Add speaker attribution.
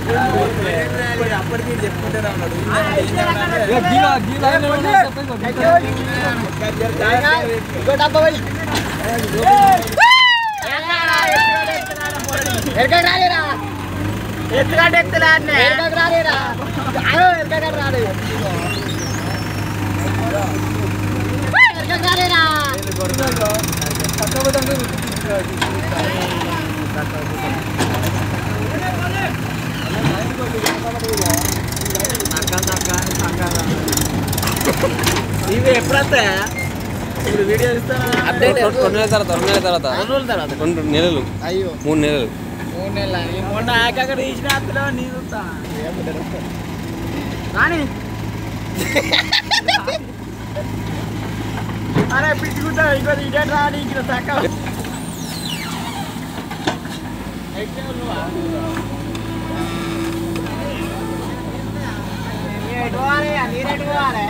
Speaker 1: అప్పటికి చెప్పుకుంటారా ఉన్నాడు
Speaker 2: ఇంకో డబ్బా పోయి ఎరకకు రాలేరా
Speaker 1: ఎత్తుగాడు ఎత్తులా
Speaker 2: ఎరకకు రాలేరా ఆగో, ఎరకకు రాలే ఎరకకు రాలేరా
Speaker 1: ఇవి ఎప్పుడు వస్తాయా ఇప్పుడు వీడియో ఇస్తానా
Speaker 3: రెండు నెలల తర్వాత రెండు నెలల తర్వాత
Speaker 1: రెండు రోజుల తర్వాత
Speaker 3: రెండు నెలలు
Speaker 2: అయ్యో
Speaker 3: మూడు నెలలు
Speaker 2: మూడు నెలల
Speaker 1: ఈ మొన్న అక్కడ తీసిన అత్తలో నీ చూస్తా కానీ అరే పిచ్చుకుంటా ఇంకో ఇదే రాని ఇక్కడ తక్క
Speaker 2: ఎటు పోవాలి? నీరు ఎటు పోవాలి?